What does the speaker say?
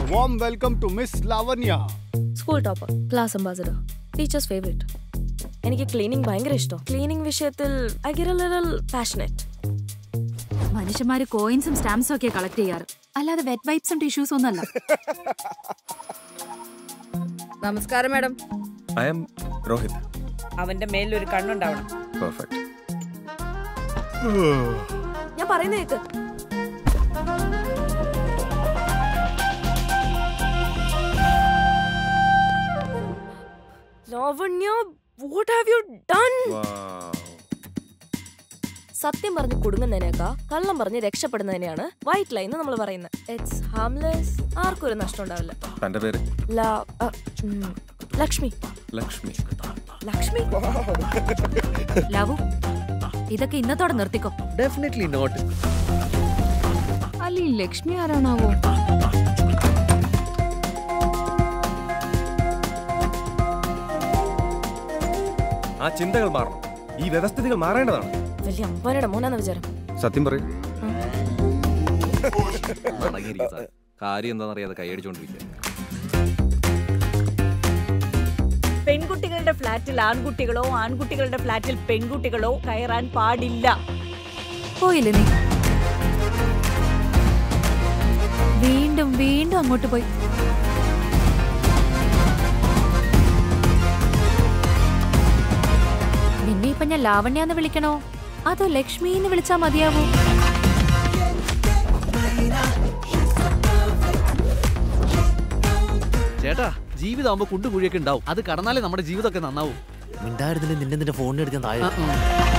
warm welcome to Miss Lavanya. School topper class ambassador teachers favourite എനിക്ക് cleaning ഭയങ്കര ഇഷ്ടം cleaning വിഷയത്തിൽ I get a little passionate മനുഷ്യന്മാര് കോയിൻസും സ്റ്റാമ്പ്സും ഒക്കെ കളക്ട് ചെയ്യാറ് അല്ലാതെ വെറ്റ് വൈപ്സും ടിഷ്യൂസും ഒന്നല്ല നമസ്കാരം മാഡം ഐ എം രോഹിത് അവന്റെ മേലിൽ ഒരു കണ്ണുണ്ടാവണം പെർഫെക്റ്റ് ഞാൻ പറയുന്ന കേക്ക് Lavanya what have you done സത്യം പറഞ്ഞ് കുടുങ്ങുന്നതിനേക്കാ കള്ളം പറഞ്ഞ് രക്ഷപ്പെടുന്നതിനെയാണ് വൈറ്റ് ലൈൻ നമ്മൾ പറയുന്നത് ഇറ്റ്സ് ഹാംലെസ് ആർക്കും ഒരു നഷ്ടം ഉണ്ടാവില്ല തന്റെ പേര് ല- അ, ഉം, ലക്ഷ്മി ലക്ഷ്മി ലക്ഷ്മി ലവു ഇതൊക്കെ ഇന്നത്തോടെ നിർത്തിക്കോ ഡെഫിനറ്റ്ലി നോട്ട് അല്ല ഈ ലക്ഷ്മി ആരാണാവോ ആ ചിന്തകൾ മാറണം ഈ വ്യവസ്ഥിതികൾ മാറേണ്ടതാണ് വലിയ അമ്പാനയുടെ മോനാന്ന് വിചാരം സത്യം പറയും അടങ്ങിയിരിക്കും സാർ കാര്യം എന്താണെന്നറിയാതെ കൈയടിച്ചോണ്ടിരിക്കുക പെൺകുട്ടികളുടെ ഫ്ലാറ്റിൽ ആൺകുട്ടികളോ ആൺകുട്ടികളുടെ ഫ്ലാറ്റിൽ പെൺകുട്ടികളോ കയറാൻ പാടില്ല പോയില്ലേ നീ വീണ്ടും വീണ്ടും അങ്ങോട്ട് പോയി നിന്നെ ഇപ്പൊ ഞാൻ ലാവണ്യ എന്ന് വിളിക്കണോ അതോ ലക്ഷ്മി എന്ന് വിളിച്ചാ മതിയാവൂ ചേട്ടാ ജീവിതമാകുമ്പോ കുണ്ടുകുഴിയൊക്കെ ഉണ്ടാവും അത് കടന്നാലേ നമ്മുടെ ജീവിതമൊക്കെ നന്നാവും മിണ്ടായിരുന്നില്ല നിന്നെ നിന്റെ ഫോണിൽ എടുക്കാൻ താഴെ ആ, ഉം.